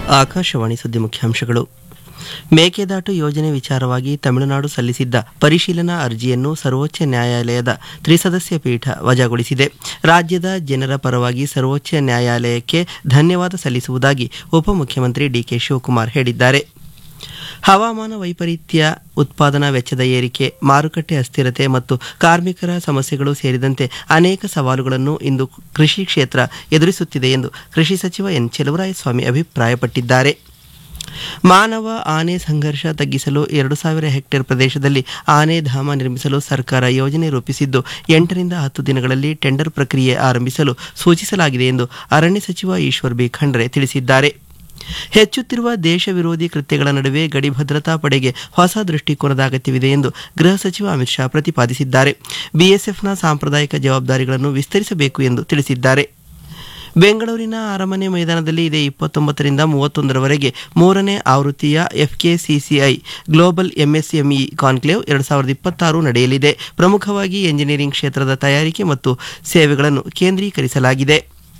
ಆಕಾಶವಾಣಿ ಸುದ್ದಿ ಮುಖ್ಯಾಂಶಗಳು ಮೇಕೆದಾಟು ಯೋಜನೆ ವಿಚಾರವಾಗಿ ತಮಿಳುನಾಡು ಸಲ್ಲಿಸಿದ್ದ ಪರಿಶೀಲನಾ ಅರ್ಜಿಯನ್ನು ಸರ್ವೋಚ್ಚ ನ್ಯಾಯಾಲಯದ ತ್ರಿಸದಸ್ಯ ಪೀಠ ವಜಾಗೊಳಿಸಿದೆ ರಾಜ್ಯದ ಜನರ ಪರವಾಗಿ ಸರ್ವೋಚ್ಚ ನ್ಯಾಯಾಲಯಕ್ಕೆ ಧನ್ಯವಾದ ಸಲ್ಲಿಸುವುದಾಗಿ ಉಪಮುಖ್ಯಮಂತ್ರಿ ಡಿಕೆ ಶಿವಕುಮಾರ್ ಹೇಳಿದ್ದಾರೆ ಹವಾಮಾನ ವೈಪರೀತ್ಯ ಉತ್ಪಾದನಾ ವೆಚ್ಚದ ಏರಿಕೆ ಮಾರುಕಟ್ಟೆ ಅಸ್ಥಿರತೆ ಮತ್ತು ಕಾರ್ಮಿಕರ ಸಮಸ್ಯೆಗಳು ಸೇರಿದಂತೆ ಅನೇಕ ಸವಾಲುಗಳನ್ನು ಇಂದು ಕೃಷಿ ಕ್ಷೇತ್ರ ಎದುರಿಸುತ್ತಿದೆ ಎಂದು ಕೃಷಿ ಸಚಿವ ಎನ್ ಚೆಲುವರಾಯಸ್ವಾಮಿ ಅಭಿಪ್ರಾಯಪಟ್ಟಿದ್ದಾರೆ ಮಾನವ ಆನೆ ಸಂಘರ್ಷ ತಗ್ಗಿಸಲು ಎರಡು ಸಾವಿರ ಹೆಕ್ಟೇರ್ ಪ್ರದೇಶದಲ್ಲಿ ಆನೆ ಧಾಮ ನಿರ್ಮಿಸಲು ಸರ್ಕಾರ ಯೋಜನೆ ರೂಪಿಸಿದ್ದು ಎಂಟರಿಂದ ಹತ್ತು ದಿನಗಳಲ್ಲಿ ಟೆಂಡರ್ ಪ್ರಕ್ರಿಯೆ ಆರಂಭಿಸಲು ಸೂಚಿಸಲಾಗಿದೆ ಎಂದು ಅರಣ್ಯ ಸಚಿವ ಈಶ್ವರ್ ಬಿ ಖಂಡ್ರೆ ತಿಳಿಸಿದ್ದಾರೆ ಹೆಚ್ಚುತ್ತಿರುವ ದೇಶ ವಿರೋಧಿ ಕೃತ್ಯಗಳ ನಡುವೆ ಗಡಿ ಭದ್ರತಾ ಪಡೆಗೆ ಹೊಸ ದೃಷ್ಟಿಕೋನದ ಅಗತ್ಯವಿದೆ ಎಂದು ಗೃಹ ಸಚಿವ ಅಮಿತ್ ಶಾ ಪ್ರತಿಪಾದಿಸಿದ್ದಾರೆ ಬಿಎಸ್ಎಫ್ನ ಸಾಂಪ್ರದಾಯಿಕ ಜವಾಬ್ದಾರಿಗಳನ್ನು ವಿಸ್ತರಿಸಬೇಕು ಎಂದು ತಿಳಿಸಿದ್ದಾರೆ ಬೆಂಗಳೂರಿನ ಅರಮನೆ ಮೈದಾನದಲ್ಲಿ ಇದೇ ಇಪ್ಪತ್ತೊಂಬತ್ತರಿಂದ ಮೂವತ್ತೊಂದರವರೆಗೆ ಮೂರನೇ ಆವೃತ್ತಿಯ ಎಫ್ಕೆಸಿಸಿಐ ಗ್ಲೋಬಲ್ ಎಂಎಸ್ಎಂಇ ಕಾನ್ಕ್ಲೇವ್ ಎರಡು ಸಾವಿರದ ಇಪ್ಪತ್ತಾರು ನಡೆಯಲಿದೆ ಪ್ರಮುಖವಾಗಿ ಎಂಜಿನಿಯರಿಂಗ್ ಕ್ಷೇತ್ರದ ತಯಾರಿಕೆ ಮತ್ತು ಸೇವೆಗಳನ್ನು ಕೇಂದ್ರೀಕರಿಸಲಾಗಿದೆ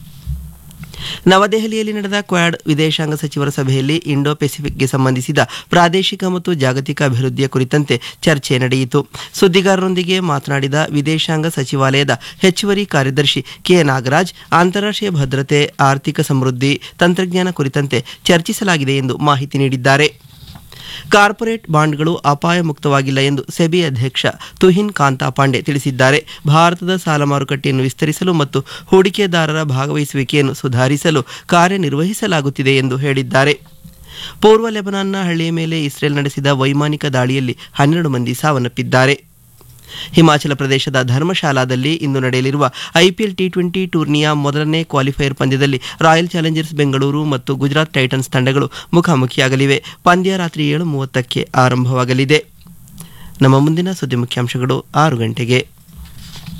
ನವದೆಹಲಿಯಲ್ಲಿ ನಡೆದ ಕ್ವಾಡ್ ವಿದೇಶಾಂಗ ಸಚಿವರ ಸಭೆಯಲ್ಲಿ ಇಂಡೋ ಪೆಸಿಫಿಕ್ಗೆ ಸಂಬಂಧಿಸಿದ ಪ್ರಾದೇಶಿಕ ಮತ್ತು ಜಾಗತಿಕ ಅಭಿವೃದ್ಧಿಯ ಕುರಿತಂತೆ ಚರ್ಚೆ ನಡೆಯಿತು ಸುದ್ದಿಗಾರರೊಂದಿಗೆ ಮಾತನಾಡಿದ ವಿದೇಶಾಂಗ ಸಚಿವಾಲಯದ ಹೆಚ್ಚುವರಿ ಕಾರ್ಯದರ್ಶಿ ಕೆ ನಾಗರಾಜ್ ಅಂತಾರಾಷ್ಟ್ರೀಯ ಭದ್ರತೆ ಆರ್ಥಿಕ ಸಮೃದ್ಧಿ ತಂತ್ರಜ್ಞಾನ ಕುರಿತಂತೆ ಚರ್ಚಿಸಲಾಗಿದೆ ಎಂದು ಮಾಹಿತಿ ನೀಡಿದ್ದಾರೆ ಕಾರ್ಪೊರೇಟ್ ಬಾಂಡ್ಗಳು ಅಪಾಯ ಮುಕ್ತವಾಗಿಲ್ಲ ಎಂದು ಸೆಬಿ ಅಧ್ಯಕ್ಷ ತುಹಿನ್ ಕಾಂತಾ ಪಾಂಡೆ ತಿಳಿಸಿದ್ದಾರೆ ಭಾರತದ ಸಾಲ ಮಾರುಕಟ್ಟೆಯನ್ನು ವಿಸ್ತರಿಸಲು ಮತ್ತು ಹೂಡಿಕೆದಾರರ ಭಾಗವಹಿಸುವಿಕೆಯನ್ನು ಸುಧಾರಿಸಲು ಕಾರ್ಯನಿರ್ವಹಿಸಲಾಗುತ್ತಿದೆ ಎಂದು ಹೇಳಿದ್ದಾರೆ ಪೂರ್ವ ಲೆಬನಾನ್ನ ಹಳ್ಳಿಯ ಮೇಲೆ ಇಸ್ರೇಲ್ ನಡೆಸಿದ ವೈಮಾನಿಕ ದಾಳಿಯಲ್ಲಿ ಹನ್ನೆರಡು ಮಂದಿ ಸಾವನ್ನಪ್ಪಿದ್ದಾರೆ ಹಿಮಾಚಲ ಪ್ರದೇಶದ ಧರ್ಮಶಾಲಾದಲ್ಲಿ ಇಂದು ನಡೆಯಲಿರುವ ಐಪಿಎಲ್ ಟಿ ಟ್ವೆಂಟಿ ಟೂರ್ನಿಯ ಮೊದಲನೇ ಕ್ವಾಲಿಫೈಯರ್ ಪಂದ್ಯದಲ್ಲಿ ರಾಯಲ್ ಚಾಲೆಂಜರ್ಸ್ ಬೆಂಗಳೂರು ಮತ್ತು ಗುಜರಾತ್ ಟೈಟನ್ಸ್ ತಂಡಗಳು ಮುಖಾಮುಖಿಯಾಗಲಿವೆ ಪಂದ್ಯ ರಾತ್ರಿ ಏಳು ಮೂವತ್ತಕ್ಕೆ ಆರಂಭವಾಗಲಿದೆ ನಮ್ಮ ಮುಂದಿನ ಸುದ್ದಿ ಮುಖ್ಯಾಂಶಗಳು ಆರು ಗಂಟೆಗೆ